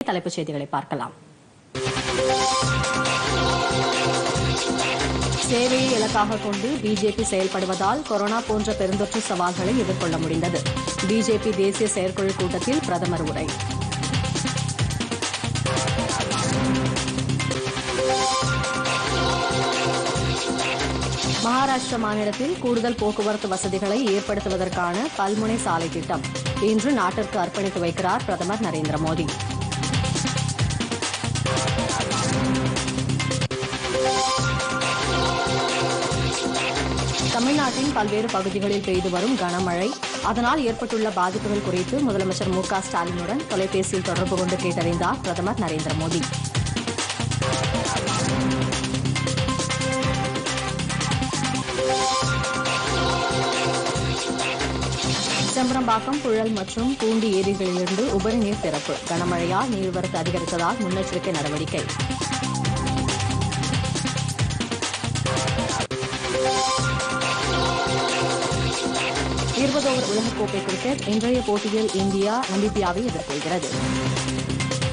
தலைப்புச் செய்திகளை பார்க்கலாம் சேவையை இலக்காக கொண்டு பிஜேபி செயல்படுவதால் கொரோனா போன்ற பெருந்தொற்று சவால்களை எதிர்கொள்ள முடிந்தது பிஜேபி தேசிய செயற்குழு கூட்டத்தில் பிரதமர் உரை மகாராஷ்டிர மாநிலத்தில் கூடுதல் போக்குவரத்து வசதிகளை ஏற்படுத்துவதற்கான பல்முனை சாலை திட்டம் இன்று நாட்டிற்கு அர்ப்பணித்து வைக்கிறார் பிரதமர் நரேந்திர மோடி தமிழ்நாட்டின் பல்வேறு பகுதிகளில் பெய்து வரும் கனமழை அதனால் ஏற்பட்டுள்ள பாதிப்புகள் குறித்து முதலமைச்சர் மு க ஸ்டாலினுடன் தொலைபேசியில் தொடர்பு கொண்டு கேட்டறிந்தார் பிரதமர் நரேந்திர மோடி செம்பரம்பாக்கம் புழல் மற்றும் பூண்டி ஏரிகளிலிருந்து உபரி நீர் திறப்பு கனமழையால் நீர்வரத்து அதிகரித்ததால் முன்னெச்சரிக்கை நடவடிக்கை இருபது ஓவர் உலகக்கோப்பை கிரிக்கெட் இன்றைய போட்டியில் இந்தியா நமீபியாவை எதிர்கொள்கிறது